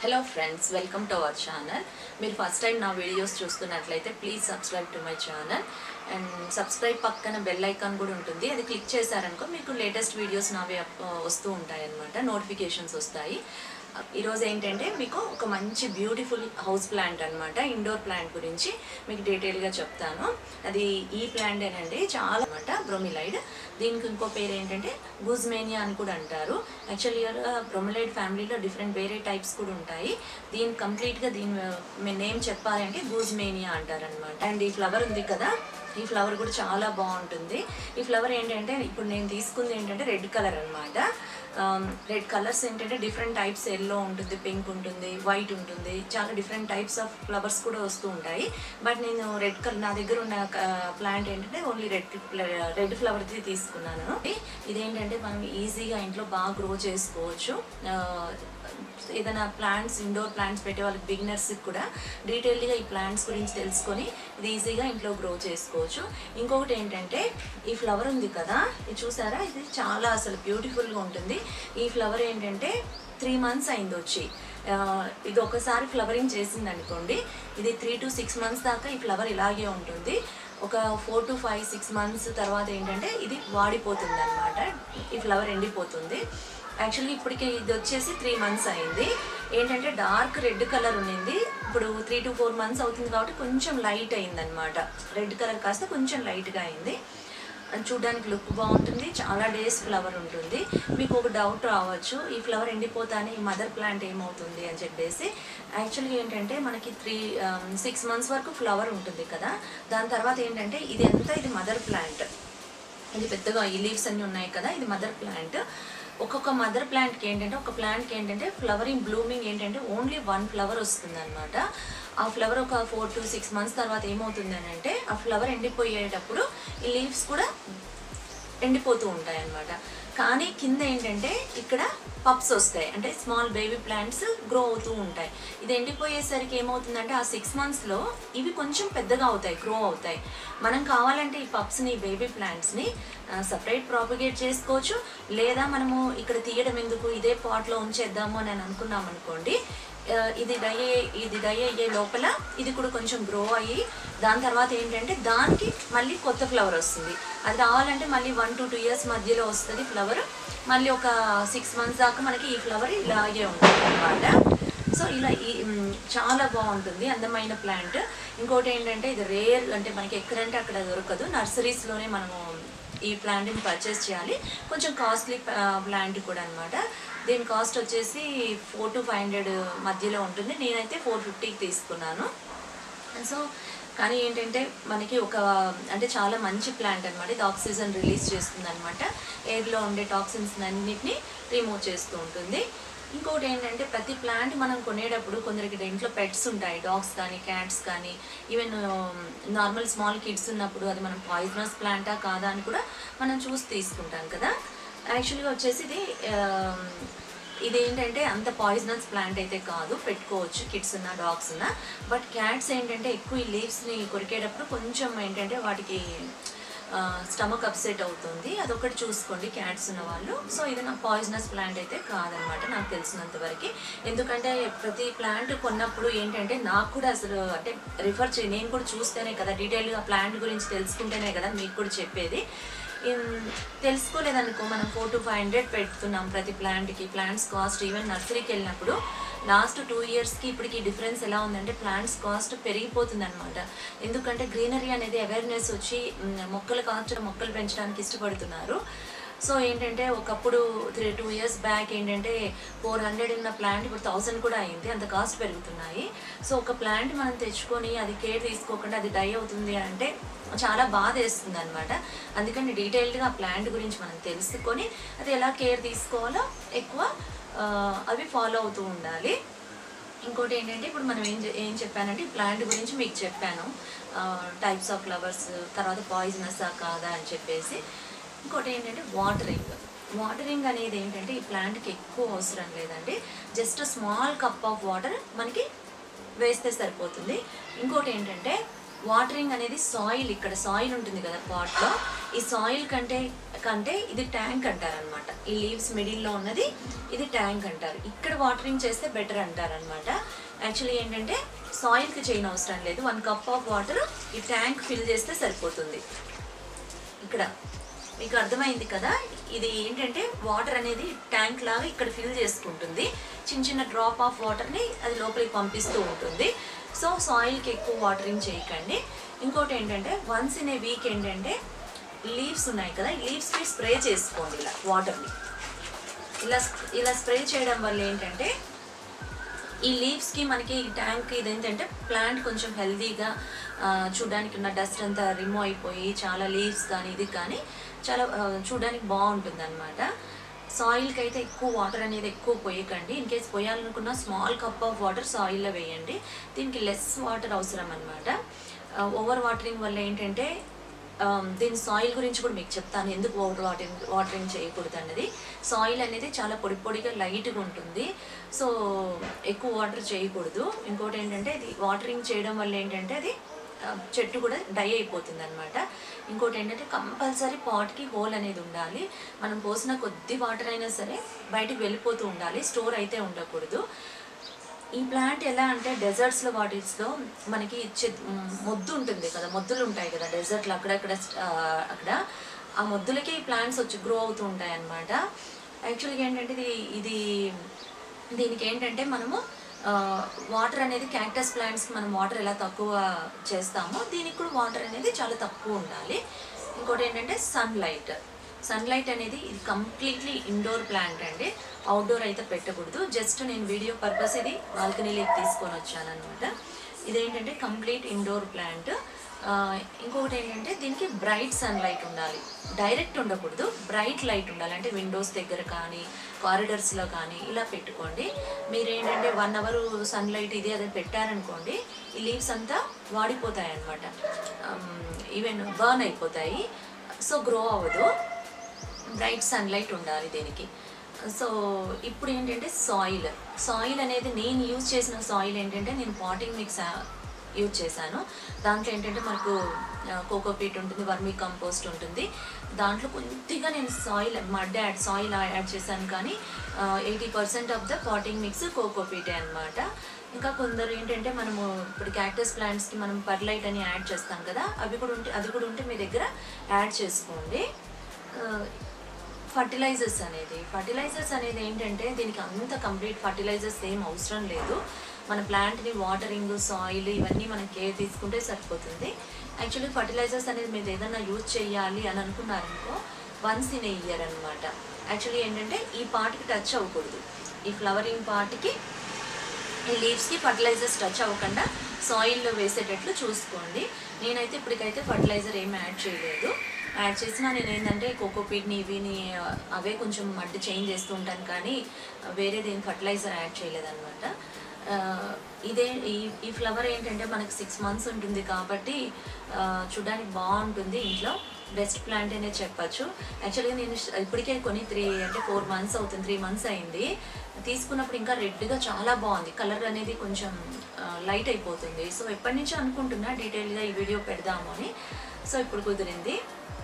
hello friends welcome to our channel మీరు first time నా videos చూస్తున్నట్లయితే please subscribe to my channel and subscribe పక్కన bell icon కూడా ఉంటుంది అది క్లిక్ చేశారనుకో మీకు లేటెస్ట్ వీడియోస్ నావి up- వస్తూ ఉంటాయి అనమాట నోటిఫికేషన్స్ వస్తాయి ఈరోజు ఏంటంటే మీకు ఒక మంచి బ్యూటిఫుల్ హౌస్ ప్లాంట్ అనమాట ఇండోర్ ప్లాంట్ గురించి మీకు డీటెయిల్గా చెప్తాను అది ఈ ప్లాంటేనండి చాలా అనమాట బ్రొమిలైడ్ దీనికి ఇంకో పేరు ఏంటంటే గూజ్మేనియా అని కూడా అంటారు యాక్చువల్గా బ్రొమిలైడ్ ఫ్యామిలీలో డిఫరెంట్ వేరే టైప్స్ కూడా ఉంటాయి దీని కంప్లీట్గా దీని నేమ్ చెప్పాలంటే గూజ్మేనియా అంటారనమాట అండ్ ఈ ఫ్లవర్ ఉంది కదా ఈ ఫ్లవర్ కూడా చాలా బాగుంటుంది ఈ ఫ్లవర్ ఏంటంటే ఇప్పుడు నేను తీసుకుంది ఏంటంటే రెడ్ కలర్ అనమాట రెడ్ కలర్స్ ఏంటంటే డిఫరెంట్ టైప్స్ ఎల్లో ఉంటుంది పింక్ ఉంటుంది వైట్ ఉంటుంది చాలా డిఫరెంట్ టైప్స్ ఆఫ్ ఫ్లవర్స్ కూడా వస్తూ ఉంటాయి బట్ నేను రెడ్ కలర్ నా దగ్గర ఉన్న ప్లాంట్ ఏంటంటే ఓన్లీ రెడ్ రెడ్ ఫ్లవర్ది తీసుకున్నాను ఇదేంటంటే మనం ఈజీగా ఇంట్లో బాగా గ్రో చేసుకోవచ్చు ఆ, ఏదైనా ప్లాంట్స్ ఇండోర్ ప్లాంట్స్ పెట్టే వాళ్ళకి బిగినర్స్కి కూడా డీటెయిల్డ్గా ఈ ప్లాంట్స్ గురించి తెలుసుకొని ఇది ఈజీగా ఇంట్లో గ్రో చేసుకోవచ్చు ఇంకొకటి ఏంటంటే ఈ ఫ్లవర్ ఉంది కదా ఇది చూసారా ఇది చాలా అసలు బ్యూటిఫుల్గా ఉంటుంది ఈ ఫ్లవర్ ఏంటంటే త్రీ మంత్స్ అయింది వచ్చి ఆ, ఇది ఒకసారి ఫ్లవరింగ్ చేసింది అనుకోండి ఇది త్రీ టు సిక్స్ మంత్స్ దాకా ఈ ఫ్లవర్ ఇలాగే ఉంటుంది ఒక four to five six months తర్వాత ఏంటంటే ఇది వాడిపోతుంది అనమాట ఈ ఫ్లవర్ ఎండిపోతుంది యాక్చువల్లీ ఇప్పటికి ఇది వచ్చేసి త్రీ మంత్స్ అయింది ఏంటంటే డార్క్ రెడ్ కలర్ ఉన్నింది ఇప్పుడు త్రీ టు ఫోర్ మంత్స్ అవుతుంది కాబట్టి కొంచెం లైట్ అయింది అనమాట రెడ్ కలర్ కాస్త కొంచెం లైట్గా అయింది అది చూడడానికి లుక్ బాగుంటుంది చాలా డేస్ ఫ్లవర్ ఉంటుంది మీకు ఒక డౌట్ రావచ్చు ఈ ఫ్లవర్ ఎండిపోతానే ఈ మదర్ ప్లాంట్ ఏమవుతుంది అని చెప్పేసి యాక్చువల్గా ఏంటంటే మనకి త్రీ సిక్స్ మంత్స్ వరకు ఫ్లవర్ ఉంటుంది కదా దాని తర్వాత ఏంటంటే ఇది ఎంత ఇది మదర్ ప్లాంట్ ఇది పెద్దగా ఈ లీవ్స్ అన్ని ఉన్నాయి కదా ఇది మదర్ ప్లాంట్ ఒక్కొక్క మదర్ ప్లాంట్కి ఏంటంటే ఒక ప్లాంట్కి ఏంటంటే ఫ్లవరింగ్ బ్లూమింగ్ ఏంటంటే ఓన్లీ వన్ ఫ్లవర్ వస్తుంది అనమాట ఆ ఫ్లవర్ ఒక ఫోర్ టు సిక్స్ మంత్స్ తర్వాత ఏమవుతుంది అని అంటే ఆ ఫ్లవర్ ఎండిపోయేటప్పుడు ఈ లీవ్స్ కూడా ఎండిపోతూ ఉంటాయి అన్నమాట కానీ కింద ఏంటంటే ఇక్కడ పప్స్ వస్తాయి అంటే స్మాల్ బేబీ ప్లాంట్స్ గ్రో అవుతూ ఉంటాయి ఇది ఎండిపోయేసరికి ఏమవుతుందంటే ఆ సిక్స్ మంత్స్లో ఇవి కొంచెం పెద్దగా అవుతాయి గ్రో అవుతాయి మనం కావాలంటే ఈ పప్స్ని బేబీ ప్లాంట్స్ని సపరేట్ ప్రాపగేట్ చేసుకోవచ్చు లేదా మనము ఇక్కడ తీయడం ఎందుకు ఇదే పాట్లో ఉంచేద్దాము అని అనుకున్నాం అనుకోండి ఆ, ఇది డై అయ్యే- ఇది డై అయ్యే లోపల ఇది కూడా కొంచెం గ్రో అయ్యి దాని తర్వాత ఏంటంటే దానికి మళ్ళీ కొత్త ఫ్లవర్ వస్తుంది అది రావాలంటే మళ్ళీ వన్ టు టూ ఇయర్స్ మధ్యలో వస్తుంది ఫ్లవర్ మళ్ళీ ఒక సిక్స్ మంత్స్ దాకా మనకి ఈ ఫ్లవర్ ఇలాగే ఉంటుంది అనమాట సో ఇలా ఈ మ్, చాలా బాగుంటుంది అందమైన ప్లాంట్ ఇంకోటి ఏంటంటే ఇది రేర్ అంటే మనకి ఎక్కడంటే అక్కడ దొరకదు నర్సరీస్లోనే మనము ఈ ప్లాంట్ని పర్చేస్ చేయాలి కొంచెం కాస్ట్లీ ప్లాంట్ కూడా అనమాట దీని కాస్ట్ వచ్చేసి ఫోర్ టు ఫైవ్ హండ్రెడ్ మధ్యలో ఉంటుంది నేనైతే ఫోర్ ఫిఫ్టీకి తీసుకున్నాను సో కానీ ఏంటంటే మనకి ఒక అంటే చాలా మంచి ప్లాంట్ అనమాట ఇది ఆక్సిజన్ రిలీజ్ చేస్తుంది అనమాట ఎయిర్లో ఉండే టాక్సిన్స్ అన్నిటిని రిమూవ్ చేస్తూ ఉంటుంది ఇంకోటి ఏంటంటే ప్రతి ప్లాంట్ మనం కొనేటప్పుడు కొందరికి ఇంట్లో పెట్స్ ఉంటాయి డాగ్స్ కానీ క్యాట్స్ కానీ ఈవెన్ నార్మల్ స్మాల్ కిడ్స్ ఉన్నప్పుడు అది మనం పాయిజనస్ ప్లాంటా కాదా అని కూడా మనం చూసి తీసుకుంటాం కదా యాక్చువల్గా వచ్చేసి ఇది ఆ, ఇది ఏంటంటే అంత పాయిజనస్ ప్లాంట్ అయితే కాదు పెట్టుకోవచ్చు కిడ్స్ ఉన్న డాగ్స్ ఉన్న బట్ క్యాట్స్ ఏంటంటే ఎక్కువ ఈ లీవ్స్ని కొరికేటప్పుడు కొంచెం ఏంటంటే వాటికి స్టమక్ అప్సెట్ అవుతుంది అదొకటి చూసుకోండి క్యాట్స్ ఉన్న వాళ్ళు సో ఇది నా పాయిజనస్ ప్లాంట్ అయితే కాదనమాట నాకు తెలిసినంత వరకు ఎందుకంటే ప్రతి ప్లాంట్ కొన్నప్పుడు ఏంటంటే నాకు కూడా అసలు అంటే రిఫర్ చే నేను కూడా చూస్తేనే కదా డీటెయిల్గా ప్లాంట్ గురించి తెలుసుకుంటేనే కదా మీకు కూడా చెప్పేది ఇన్- తెలుసుకోలేదనుకో మనం ఫోర్ టు ఫైవ్ హండ్రెడ్ పెడుతున్నాం ప్రతి ప్లాంట్కి ప్లాంట్స్ కాస్ట్ ఈవెన్ నర్సరీకి వెళ్ళినప్పుడు లాస్ట్ టూ ఇయర్స్కి ఇప్పటికి డిఫరెన్స్ ఎలా ఉందంటే ప్లాంట్స్ కాస్ట్ పెరిగిపోతుంది అనమాట ఎందుకంటే గ్రీనరీ అనేది అవేర్నెస్ వచ్చి మ్, మొక్కలు కాల్చడం మొక్కలు పెంచడానికి ఇష్టపడుతున్నారు సో ఏంటంటే ఒకప్పుడు త్రీ టూ ఇయర్స్ బ్యాక్ ఏంటంటే ఫోర్ హండ్రెడ్ ఉన్న ప్లాంట్ ఇప్పుడు థౌసండ్ కూడా అయింది అంత కాస్ట్ పెరుగుతున్నాయి సో ఒక ప్లాంట్ మనం తెచ్చుకొని అది కేర్ తీసుకోకుండా అది డై అవుతుంది అంటే చాలా బాధ వేస్తుంది అనమాట అందుకని డీటెయిల్డ్గా ఆ ప్లాంట్ గురించి మనం తెలుసుకొని అది ఎలా కేర్ తీసుకోవాలో ఎక్కువ ఆ, అవి ఫాలో అవుతూ ఉండాలి ఇంకోటి ఏంటంటే ఇప్పుడు మనం ఏం చె- ఏం చెప్పానంటే ఈ ప్లాంట్ గురించి మీకు చెప్పాను టైప్స్ ఆఫ్ ఫ్లవర్స్ తర్వాత పాయిజనసా కాదా అని చెప్పేసి ఇంకోటి ఏంటంటే వాటరింగ్ వాటరింగ్ అనేది ఏంటంటే ఈ ప్లాంట్కి ఎక్కువ అవసరం లేదండి just small cup of water మనకి వేస్తే సరిపోతుంది ఇంకోటి ఏంటంటే వాటరింగ్ అనేది సాయిల్ ఇక్కడ సాయిల్ ఉంటుంది కదా పాట్లో ఈ సాయిల్ కంటే కంటే ఇది ట్యాంక్ అంటారు అనమాట ఈ లీవ్స్ మిడిల్లో ఉన్నది ఇది ట్యాంక్ అంటారు ఇక్కడ వాటరింగ్ చేస్తే బెటర్ అంటారు అనమాట యాక్చువల్లీ ఏంటంటే సాయిల్కి చేయని అవసరం లేదు వన్ కప్ ఆఫ్ వాటర్ ఈ ట్యాంక్ ఫిల్ చేస్తే సరిపోతుంది ఇక్కడ మీకు అర్థమైంది కదా ఇది ఏంటంటే వాటర్ అనేది ట్యాంక్ లాగా ఇక్కడ ఫిల్ చేసుకుంటుంది చిన్న చిన్న డ్రాప్ ఆఫ్ వాటర్ని అది లోపలికి పంపిస్తూ ఉంటుంది సో సాయిల్కి ఎక్కువ వాటరింగ్ చేయకండి ఇంకోటి ఏంటంటే వన్స్ ఇన్ ఏ వీక్ ఏంటంటే లీవ్స్ ఉన్నాయి కదా లీవ్స్కి స్ప్రే చేసుకోండి ఇలా వాటర్ని ఇలా ఇలా స్ప్రే చేయడం వల్ల ఏంటంటే ఈ లీవ్స్కి మనకి ఈ ట్యాంక్ ఇది ఏంటంటే ప్లాంట్ కొంచెం హెల్దీగా చూడడానికి ఉన్న డస్ట్ అంతా రిమూవ్ అయిపోయి చాలా లీవ్స్ కానీ ఇది కానీ చాలా ఆ, చూడడానికి బాగుంటుంది అనమాట సాయిల్కి అయితే ఎక్కువ వాటర్ అనేది ఎక్కువ పోయకండి ఇన్ కేస్ పోయాలనుకున్న స్మాల్ కప్ ఆఫ్ వాటర్ సాయిల్లో వేయండి దీనికి లెస్ వాటర్ అవసరం అనమాట ఓవర్ వాటరింగ్ వల్ల ఏంటంటే ఆమ్, దీని సాయిల్ గురించి కూడా మీకు చెప్తాను ఎందుకు ఓవర్ వాటరింగ్ వాటరింగ్ చేయకూడదు అన్నది సాయిల్ అనేది చాలా పొడి పొడిగా లైట్గా ఉంటుంది సో ఎక్కువ వాటర్ చేయకూడదు ఇంకోటి ఏంటంటే ఇది వాటరింగ్ చేయడం వల్ల ఏంటంటే అది ఆ, చెట్టు కూడా డై అయిపోతుంది అనమాట ఇంకోటి ఏంటంటే కంపల్సరీ పాట్కి హోల్ అనేది ఉండాలి మనం పోసిన కొద్ది వాటర్ అయినా సరే బయటికి వెళ్ళిపోతూ ఉండాలి స్టోర్ అయితే ఉండకూడదు ఈ ప్లాంట్ ఎలా అంటే డెజర్ట్స్లో వాటిస్లో మనకి చె- మ్, మొద్దు ఉంటుంది కదా మొద్దులు ఉంటాయి కదా డెజర్ట్లో అక్కడక్కడ ఆ, అక్కడ ఆ మొద్దులకి ఈ ప్లాంట్స్ వచ్చి గ్రో అవుతూ ఉంటాయి అన్నమాట యాక్చువల్గా ఏంటంటే ఇది ఇది దీనికి ఏంటంటే మనము వాటర్ అనేది క్యాక్టస్ ప్లాంట్స్కి మనం వాటర్ ఎలా తక్కువ చేస్తామో దీనికి కూడా వాటర్ అనేది చాలా తక్కువ ఉండాలి ఇంకోటి ఏంటంటే సన్లైట్ సన్లైట్ అనేది ఇది కంప్లీట్లీ ఇండోర్ ప్లాంట్ అండి అవుట్డోర్ అయితే పెట్టకూడదు జస్ట్ నేను వీడియో పర్పస్ ఇది బాల్కనీలోకి తీసుకొని వచ్చాను అనమాట ఇదేంటంటే కంప్లీట్ ఇండోర్ ప్లాంట్ ఇంకొకటి ఏంటంటే దీనికి బ్రైట్ సన్లైట్ ఉండాలి డైరెక్ట్ ఉండకూడదు బ్రైట్ లైట్ ఉండాలి అంటే విండోస్ దగ్గర కానీ కారిడర్స్లో కానీ ఇలా పెట్టుకోండి మీరు ఏంటంటే వన్ అవర్ సన్లైట్ ఇది అదే పెట్టారనుకోండి ఈ లీవ్స్ అంతా వాడిపోతాయి అనమాట ఈవెన్ బర్న్ అయిపోతాయి సో గ్రో అవ్వదు బ్రైట్ సన్లైట్ ఉండాలి దీనికి సో ఇప్పుడు ఏంటంటే సాయిల్ సాయిల్ అనేది నేను యూజ్ చేసిన సాయిల్ ఏంటంటే నేను పాటింగ్ మిక్స్ యూజ్ చేశాను దాంట్లో ఏంటంటే మనకు కోకోపీట్ ఉంటుంది వర్మీ కంపోస్ట్ ఉంటుంది దాంట్లో కొద్దిగా నేను soil mud add soil add చేశాను కానీ eighty percent of the potting mix కోకోపీటే అనమాట ఇంకా కొందరు ఏంటంటే మనము ఇప్పుడు క్యాక్టస్ ప్లాంట్స్కి మనం పర్లైట్ అని యాడ్ చేస్తాం కదా అవి కూడా ఉంటే అది కూడా ఉంటే మీ దగ్గర యాడ్ చేసుకోండి ఆ, ఫర్టిలైజర్స్ అనేది ఫర్టిలైజర్స్ అనేది ఏంటంటే దీనికి అంత కంప్లీట్ ఫర్టిలైజర్స్ ఏం అవసరం లేదు మన ప్లాంట్ని వాటరింగ్ సాయిల్ ఇవన్నీ మనం కేర్ తీసుకుంటే సరిపోతుంది యాక్చువల్లీ ఫర్టిలైజర్స్ అనేది మీరు ఏదైనా యూజ్ చేయాలి అని అనుకున్నారనుకో వన్స్ ఇన్ ఏ ఇయర్ అనమాట యాక్చువల్లీ ఏంటంటే ఈ పార్ట్కి టచ్ అవ్వకూడదు ఈ ఫ్లవరింగ్ పార్ట్కి ఈ లీవ్స్కి ఫర్టిలైజర్స్ టచ్ అవ్వకుండా సాయిల్లో వేసేటట్లు చూసుకోండి నేనైతే ఇప్పటికైతే ఫర్టిలైజర్ ఏమి యాడ్ చేయలేదు యాడ్ చేసినా నేను ఏంటంటే కోకోపీట్ని ఇవిని ఆ, అవే కొంచెం మట్టి చేంజ్ చేస్తూ ఉంటాను కానీ వేరేది ఏం ఫర్టిలైజర్ యాడ్ చేయలేదన్నమాట ఆ, ఇదే ఈ ఈ ఫ్లవర్ ఏంటంటే మనకి సిక్స్ మంత్స్ ఉంటుంది కాబట్టి ఆ, చూడడానికి బాగుంటుంది ఇంట్లో బెస్ట్ ప్లాంట్ అనే చెప్పచ్చు యాక్చువల్గా నేను ష- ఇప్పటికే కొని త్రీ అంటే ఫోర్ మంత్స్ అవుతుంది త్రీ మంత్స్ అయింది తీసుకున్నప్పుడు ఇంకా రెడ్గా చాలా బాగుంది కలర్ అనేది కొంచెం లైట్ అయిపోతుంది సో ఎప్పటి నుంచో అనుకుంటున్నా డీటెయిల్గా ఈ వీడియో పెడదాము అని సో ఇప్పుడు కుదిరింది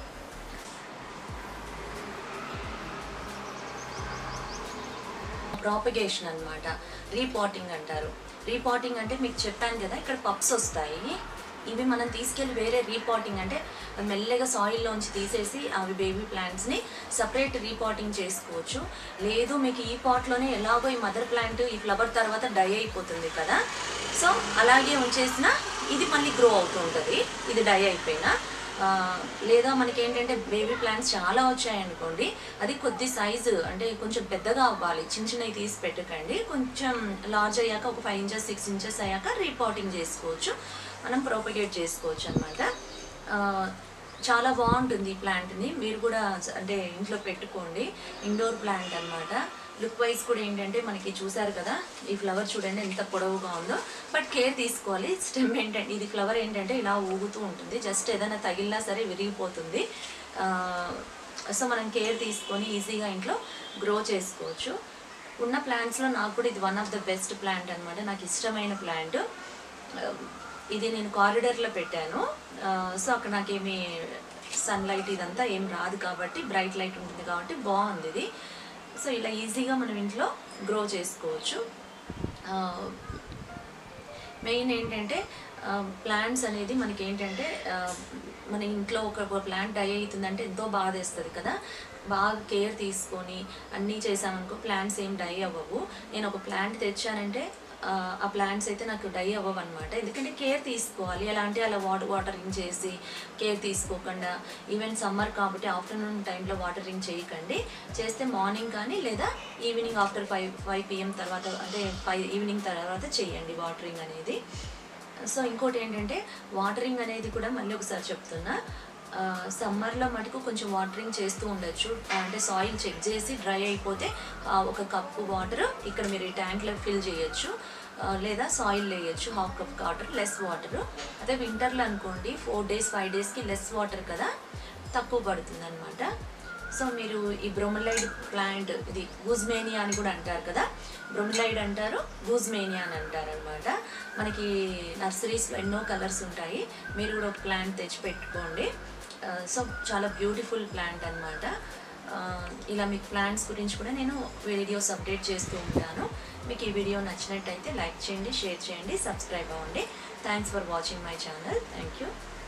ప్రాపగేషన్ అన్నమాట రీపాటింగ్ అంటారు రీపాటింగ్ అంటే మీకు చెప్పాను కదా ఇక్కడ పప్స్ వస్తాయి ఇవి మనం తీసుకెళ్ళి వేరే రీపాటింగ్ అంటే మెల్లగా సాయిల్లోంచి తీసేసి అవి బేబీ ప్లాంట్స్ని సపరేట్ రీపాటింగ్ చేసుకోవచ్చు లేదు మీకు ఈ పాట్లోనే ఎలాగో ఈ మదర్ ప్లాంట్ ఈ ఫ్లవర్ తర్వాత డై అయిపోతుంది కదా సో అలాగే ఉంచేసిన ఇది మళ్ళీ గ్రో అవుతూ ఉంటుంది ఇది డై అయిపోయినా ఆ, లేదా మనకి ఏంటంటే బేబీ ప్లాంట్స్ చాలా వచ్చాయనుకోండి అది కొద్ది సైజు అంటే కొంచెం పెద్దగా అవ్వాలి చిన్న చిన్నవి తీసి పెట్టకండి కొంచెం లార్జ్ అయ్యాక ఒక ఫైవ్ ఇంచెస్ సిక్స్ ఇంచెస్ అయ్యాక రీపాటింగ్ చేసుకోవచ్చు మనం ప్రొపగేట్ చేసుకోవచ్చు అనమాట చాలా బాగుంటుంది ఈ ప్లాంట్ని మీరు కూడా చ- అంటే ఇంట్లో పెట్టుకోండి ఇండోర్ ప్లాంట్ అన్నమాట లుక్ వైజ్ కూడా ఏంటంటే మనకి చూసారు కదా ఈ ఫ్లవర్ చూడండి ఎంత పొడవుగా ఉందో బట్ కేర్ తీసుకోవాలి స్టెమ్ ఏంటంటే ఇది ఫ్లవర్ ఏంటంటే ఇలా ఊగుతూ ఉంటుంది జస్ట్ ఏదైనా తగిలినా సరే విరిగిపోతుంది సో మనం కేర్ తీసుకొని ఈజీగా ఇంట్లో గ్రో చేసుకోవచ్చు ఉన్న ప్లాంట్స్లో నాకు కూడా ఇది one of the best plant అనమాట నాకు ఇష్టమైన ప్లాంట్ ఇది నేను కారిడార్లో పెట్టాను సో అక్కడ నాకేమి సన్లైట్ ఇదంతా ఏం రాదు కాబట్టి బ్రైట్ లైట్ ఉంటుంది కాబట్టి బాగుంది ఇది సో ఇలా ఈజీగా మనం ఇంట్లో గ్రో చేసుకోవచ్చు ఆ, మెయిన్ ఏంటంటే ప్లాంట్స్ అనేది మనకి ఏంటంటే ఆ, మన ఇంట్లో ఒక ప్లాంట్ డై అవుతుందంటే ఎంతో బాధ వేస్తుంది కదా బాగా కేర్ తీసుకొని అన్నీ చేసామనుకో ప్లాంట్స్ ఏం డై అవ్వవు నేను ఒక ప్లాంట్ తెచ్చానంటే ఆ, ఆ ప్లాంట్స్ అయితే నాకు డై అవ్వవు అనమాట ఎందుకంటే కేర్ తీసుకోవాలి ఎలా అంటే అలా వాటర్ వాటరింగ్ చేసి కేర్ తీసుకోకుండా ఈవెన్ సమ్మర్ కాబట్టి ఆఫ్టర్నూన్ టైంలో వాటరింగ్ చేయకండి చేస్తే మార్నింగ్ కానీ లేదా evening after five five PM తర్వాత అంటే ఫైవ్ ఈవినింగ్ తర్వాత చేయండి వాటరింగ్ అనేది సో ఇంకోటి ఏంటంటే వాటరింగ్ అనేది కూడా మళ్ళీ ఒకసారి చెప్తున్నా సమ్మర్లో మటుకు కొంచెం వాటరింగ్ చేస్తూ ఉండొచ్చు అంటే సాయిల్ చెక్ చేసి డ్రై అయిపోతే ఆ, ఒక కప్పు వాటర్ ఇక్కడ మీరు ఈ ట్యాంక్లో ఫిల్ చేయొచ్చు ఆ, లేదా సాయిల్ వేయచ్చు half cup water less water అదే వింటర్లో అనుకోండి ఫోర్ డేస్ ఫైవ్ డేస్కి లెస్ వాటర్ కదా తక్కువ పడుతుంది అనమాట సో మీరు ఈ బ్రొమలైడ్ ప్లాంట్ ఇది గూజ్మేనియా అని కూడా అంటారు కదా బ్రొమలైడ్ అంటారు గూజ్మేనియా అని అంటారు అనమాట మనకి నర్సరీస్లో ఎన్నో కలర్స్ ఉంటాయి మీరు కూడా ఒక ప్లాంట్ తెచ్చి పెట్టుకోండి ఆ, సో చాలా బ్యూటిఫుల్ ప్లాంట్ అనమాట ఇలా మీకు ప్లాంట్స్ గురించి కూడా నేను వీడియోస్ అప్డేట్ చేస్తూ ఉంటాను మీకు ఈ వీడియో నచ్చినట్టయితే లైక్ చేయండి షేర్ చేయండి సబ్స్క్రైబ్ అవ్వండి thanks for watching my channel thank you